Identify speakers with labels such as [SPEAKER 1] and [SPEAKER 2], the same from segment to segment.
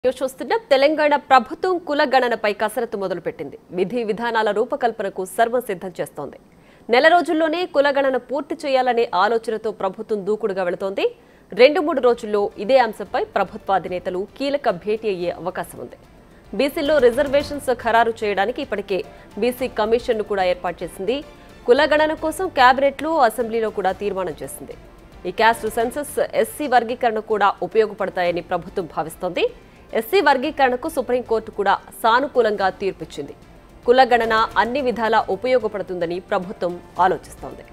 [SPEAKER 1] News చూస్తున్నాం తెలంగాణ ప్రభుత్వం కులగణనపై కసరత్తు మొదలుపెట్టింది విధి విధానాల రూపకల్పనకు సర్వం సిద్ధం చేస్తోంది నెల రోజుల్లోనే కులగణన పూర్తి చేయాలనే ఆలోచనతో ప్రభుత్వం దూకుడుగా వెళుతోంది రెండు మూడు రోజుల్లో ఇదే అంశంపై ప్రభుత్వ అధినేతలు కీలక భేటీ అయ్యే అవకాశం ఉంది బీసీలో రిజర్వేషన్స్ ఖరారు చేయడానికి ఇప్పటికే బీసీ కమిషన్ను కూడా ఏర్పాటు చేసింది కులగణన కోసం కేబినెట్లో అసెంబ్లీలో కూడా తీర్మానం చేసింది ఈ క్యాస్ట్ సెన్సస్ ఎస్సీ వర్గీకరణ కూడా ఉపయోగపడతాయని ప్రభుత్వం భావిస్తోంది ఎస్సీ వర్గీకరణకు సుప్రీంకోర్టు కూడా సానుకూలంగా తీర్పిచ్చింది కులగణన అన్ని విధాలా ఉపయోగపడుతుందని ప్రభుత్వం ఆలోచిస్తోంది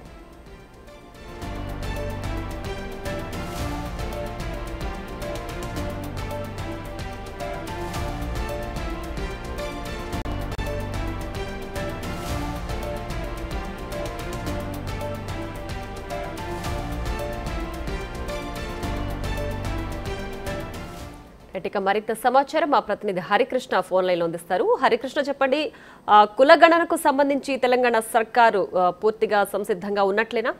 [SPEAKER 1] ఇక మరింత సమాచారం మా ప్రతినిధి హరికృష్ణ ఫోన్ లైన్ అందిస్తారు హరికృష్ణ చెప్పండి ఆ, కులగణనకు సంబంధించి తెలంగాణ సర్కారు ఆ, పూర్తిగా సంసిద్ధంగా ఉన్నట్లేనా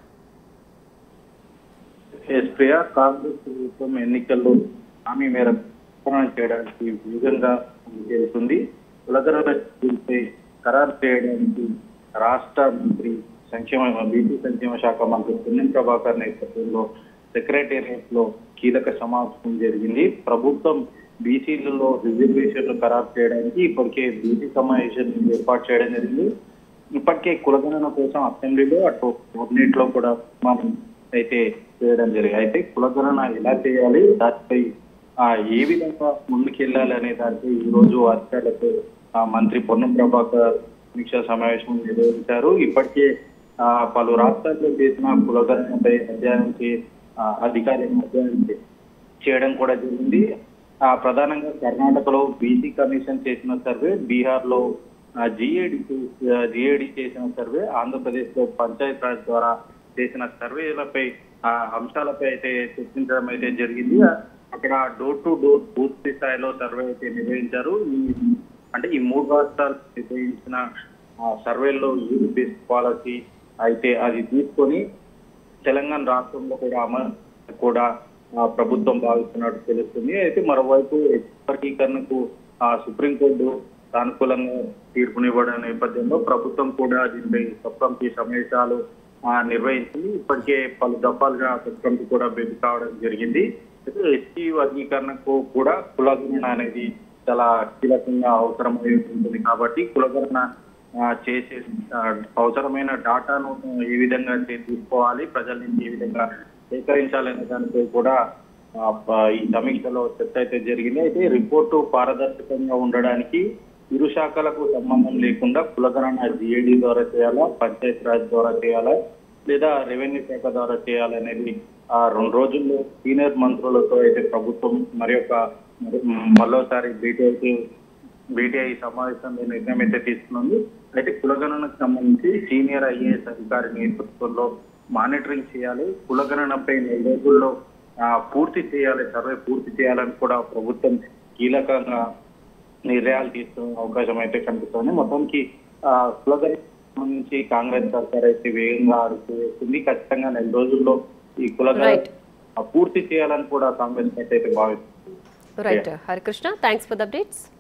[SPEAKER 2] ఎస్ ప్రియా కాంగ్రెస్ ప్రభుత్వం ఎన్నికల్లో హామీ మేరకు ప్రచారం చేయడానికి వేగంగా చేస్తుంది కులగణన బిల్పై ఖరారు చేయడానికి రాష్ట్ర మంత్రి సంక్షేమ బీసీ సంక్షేమ శాఖ మంత్రి పుణ్యం ప్రభాకర్ నేతృత్వంలో సెక్రటేరియట్ లో కీలక సమావేశం జరిగింది ప్రభుత్వం బీసీలలో రిజర్వేషన్లు ఖరారు చేయడానికి ఇప్పటికే బీసీ సమావేశం ఏర్పాటు చేయడం జరిగింది ఇప్పటికే కులగణన కోసం అసెంబ్లీలో అటు కోఆర్డినేట్ లో కూడా మనం అయితే చేయడం జరిగింది అయితే కులగణన ఎలా చేయాలి దానిపై ఆ, ఏ విధంగా ముందుకెళ్ళాలి అనే దానిపై ఈ రోజు అధికారులతో ఆ, మంత్రి పొన్నం ప్రభాకర్ సమీక్షా సమావేశం నిర్వహించారు ఇప్పటికే ఆ, పలు రాష్ట్రాల్లో చేసిన కులగణనపై అధ్యయనం చే- ఆ, అధికారులను అధ్యయనం చే- చేయడం కూడా జరిగింది ఆ ప్రధానంగా కర్ణాటకలో బీసీ కమిషన్ చేసిన సర్వే బీహార్ లో జిఏడి జిఏడి చేసిన సర్వే ఆంధ్రప్రదేశ్ లో పంచాయత్ రాజ్ ద్వారా చేసిన సర్వేలపై ఆ అంశాలపై అయితే చర్చించడం అయితే జరిగింది అక్కడ డోర్ టు డోర్ పూర్తి స్థాయిలో సర్వే అయితే నిర్వహించారు ఈ అంటే ఈ మూడు రాష్ట్రాలు నిర్వహించిన ఆ, సర్వేల్లో యూత్ బేస్డ్ పాలసీ అయితే అది తీసుకొని తెలంగాణ రాష్ట్రంలో కూడా అమలు కూడా ఆ, ప్రభుత్వం భావిస్తున్నట్టు తెలుస్తుంది అయితే మరోవైపు వర్గీకరణకు ఆ, సుప్రీంకోర్టు సానుకూలంగా తీర్పునివ్వడం నేపథ్యంలో ప్రభుత్వం కూడా దీనిపై సబ్ కమిటీ సమావేశాలు ఆ, నిర్వహించింది ఇప్పటికే పలు దఫాలుగా సబ్ కమిటీ కూడా భేటీ కావడం జరిగింది అయితే ఎస్టీ వర్గీకరణకు కూడా కులగణన అనేది చాలా కీలకంగా అవసరమై ఉంటుంది కాబట్టి కులగణన ఆ, చేసే ఆ, అవసరమైన డాటాను ఏ విధంగా చే- తీసుకోవాలి ప్రజల నుంచి ఏ విధంగా సేకరించాలనే దానిపై కూడా ఆ, ప- ఈ సమీక్షలో చర్చ అయితే జరిగింది అయితే రిపోర్టు పారదర్శకంగా ఉండడానికి ఇరు శాఖలకు సంబంధం లేకుండా కులగణన జిఏడి ద్వారా చేయాలా పంచాయత్ రాజ్ ద్వారా చేయాలా లేదా రెవెన్యూ శాఖ ద్వారా చేయాలనేది ఆ రెండు రోజుల్లో సీనియర్ మంత్రులతో అయితే ప్రభుత్వం మరి యొక్క మరి మరోసారి భేటీ అయితే భేటీ అయ్యి సమావేశంలో నిర్ణయం అయితే తీసుకున్నది అయితే కులగణనకు సంబంధించి సీనియర్ ఐఏఎస్ అధికారి నేతృత్వంలో మానిటరింగ్ చేయాలి కులగణనపై నెల రోజుల్లో ఆ, పూర్తి చేయాలి సర్వే పూర్తి చేయాలని కూడా ప్రభుత్వం కీలకంగా నిర్ణయాలు తీసుకునే అవకాశం అయితే కనిపిస్తుంది మొత్తానికి ఆ, కులగణన సంబంధించి కాంగ్రెస్ సర్కార్ అయితే వేగంగా అడుగు వేస్తుంది ఖచ్చితంగా నెల రోజుల్లో ఈ కులగణన
[SPEAKER 1] Right.
[SPEAKER 2] పూర్తి చేయాలని కూడా కాంగ్రెస్ పార్టీ అయితే భావిస్తుంది
[SPEAKER 1] right Harikrishna thanks for the updates